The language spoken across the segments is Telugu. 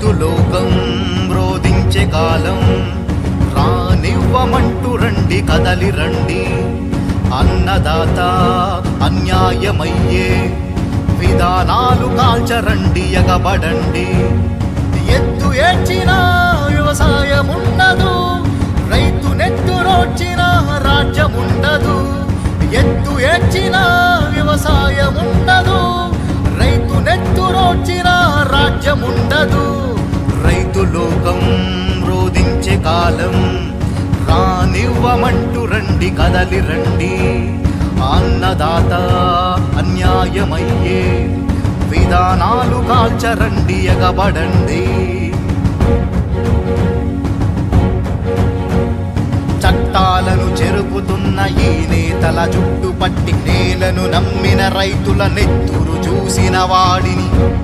రైతు లోకం రోధించే కాలం రానివ్వమంటూ రండి కదలి రండి అన్నదాత అన్యాయమయ్యే విధానాలు కాల్చరండి ఎగబడండి ఎత్తు ఏడ్చిన వ్యవసాయం ఉండదు రైతు నెత్తురోడ్చిన రాజ్యం ఉండదు ఎత్తు ఏడ్చిన వ్యవసాయం ఉండదు రైతు నెత్తురోడ్చిన రాజ్యం ఉండదు రైతు లోకం రోధించే కాలం రానివ్వమంటూ రండి కదలి రండి అన్నదాత అన్యాయమయ్యే విధానాలు కాల్చరండి ఎగబడండి చట్టాలను చెరుపుతున్న ఈ నేతల జుట్టు పట్టి నేలను నమ్మిన రైతుల నెత్తురు చూసిన వాడిని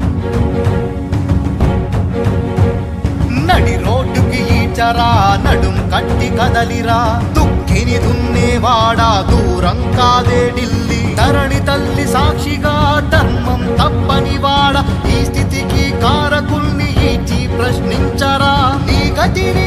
నడి రోడ్డుకి ఈచరా నడుం కట్టి కదలిరా దుక్కిని దున్నేవాడా దూరం కాదే ఢిల్లీ తరణి తల్లి సాక్షిగా ధర్మం తప్పని వాడ ఈ స్థితికి కారకుల్ని ఈచి ప్రశ్నించరా నీ గతిని